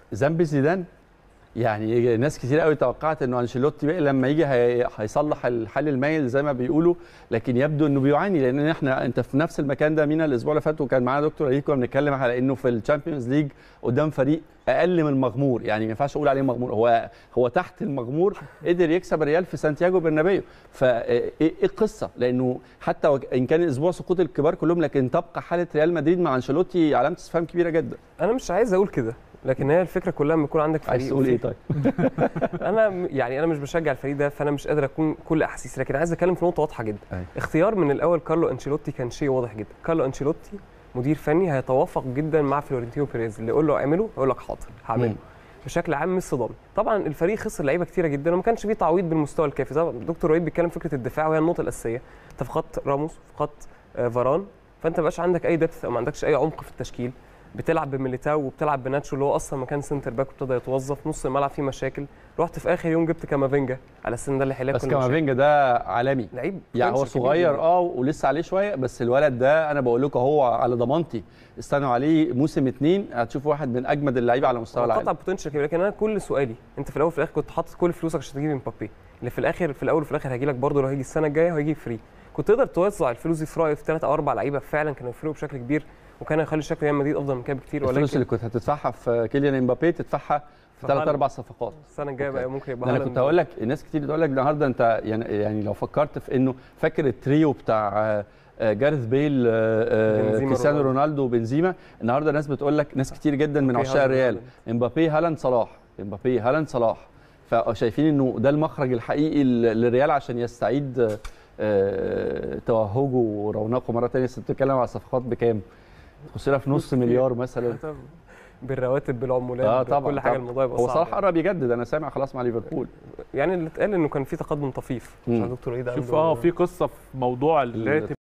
ذنب زيدان يعني ناس كتير قوي توقعت انه انشيلوتي بقى لما يجي هي- هيصلح الحل المايل زي ما بيقولوا لكن يبدو انه بيعاني لان احنا انت في نفس المكان ده مينا الاسبوع اللي فات وكان معانا دكتور علي كنا بنتكلم على انه في الشامبيونز ليج قدام فريق اقل من المغمور يعني ما ينفعش اقول عليه مغمور هو هو تحت المغمور قدر يكسب الريال في سانتياغو برنابيو فايه ايه القصه لانه حتى وك- ان كان اسبوع سقوط الكبار كلهم لكن تبقى حاله ريال مدريد مع انشيلوتي علامه استفهام كبيره جدا انا مش عايز اقول كده لكن هي الفكره كلها لما يكون عندك فريق عايز تقول ايه وفي- طيب انا م- يعني انا مش بشجع الفريق ده فانا مش قادر اكون كل احاسيسي لكن عايز اتكلم في نقطه واضحه جدا أيوة. اختيار من الاول كارلو انشيلوتي كان شيء واضح جدا كارلو انشيلوتي مدير فني هيتوافق جدا مع فلورنتينو بيريز اللي يقول له اعمله يقول لك حاضر هعمله مم. بشكل عام مش صدامي طبعا الفريق خسر لعيبه كتيره جدا وما كانش فيه تعويض بالمستوى الكافي طبعا دكتور رهيب بيتكلم فكره الدفاع وهي النقطه الاساسيه انت فقدت راموس فقدت آه، فاران فانت مبقاش عندك اي دبث او ما عندكش اي عمق في التشكيل بتلعب بميليتاو وبتلعب بناتشو اللي هو اصلا ما كان سنتر باك وابتدى يتوظف نص الملعب فيه مشاكل رحت في اخر يوم جبت كامافينجا على السن ده اللي هيلاقي بس كل المشاكل. كامافينجا ده عالمي لعيب يعني هو potential كبير صغير جداً. اه ولسه عليه شويه بس الولد ده انا بقول لكم هو على ضمانتي استنوا عليه موسم اتنين هتشوفوا واحد من اجمد اللعيبه على مستوى هو العالم قطع بوتنشال كبير لكن انا كل سؤالي انت في الاول وفي الاخر كنت حاطط كل فلوسك عشان تجيب امبابي اللي في الاخر في الاول وفي الاخر هيجي لك برضه لو هيجي السنه الجايه هيجي فري كنت تقدر توزع الفلوس دي في رايي في ثلاث او اربع لعيبه فعلا كانوا يفرقوا بشكل كبير وكان هيخلي شكل ريال مدريد افضل من كده بكتير الفلوس ولكن اللي كنت هتدفعها في كيليان امبابي تدفعها في ثلاث هالاند. اربع صفقات السنه الجايه بقى ممكن يبقى ده انا هالاند كنت هقول لك الناس كتير تقول لك النهارده انت يعني يعني لو فكرت في انه فاكر التريو بتاع آه، آه، جارث بيل آه، آه، بنزيما كريستيانو رونالدو. رونالدو وبنزيما النهارده الناس بتقول لك ناس كتير جدا من مبابي، عشاق هالاند، الريال هالاند. امبابي هالاند صلاح امبابي هالاند صلاح فشايفين انه ده المخرج الحقيقي ل- للريال عشان يستعيد آه، آه، توهجه ورونقه مره ثانيه انت بتتكلم على صفقات بكام؟ تخش لها في نص فلوس كتير. مليار مثلا بالرواتب بالعمولات اه بكل طبعا حاجه طبعاً. الموضوع يبقى هو صعب صلاح يعني. قرب يجدد انا سامع خلاص مع ليفربول يعني اللي اتقال انه كان في تقدم طفيف مم. عشان دكتور عيد شوف عنده- اه في قصه في موضوع الراتب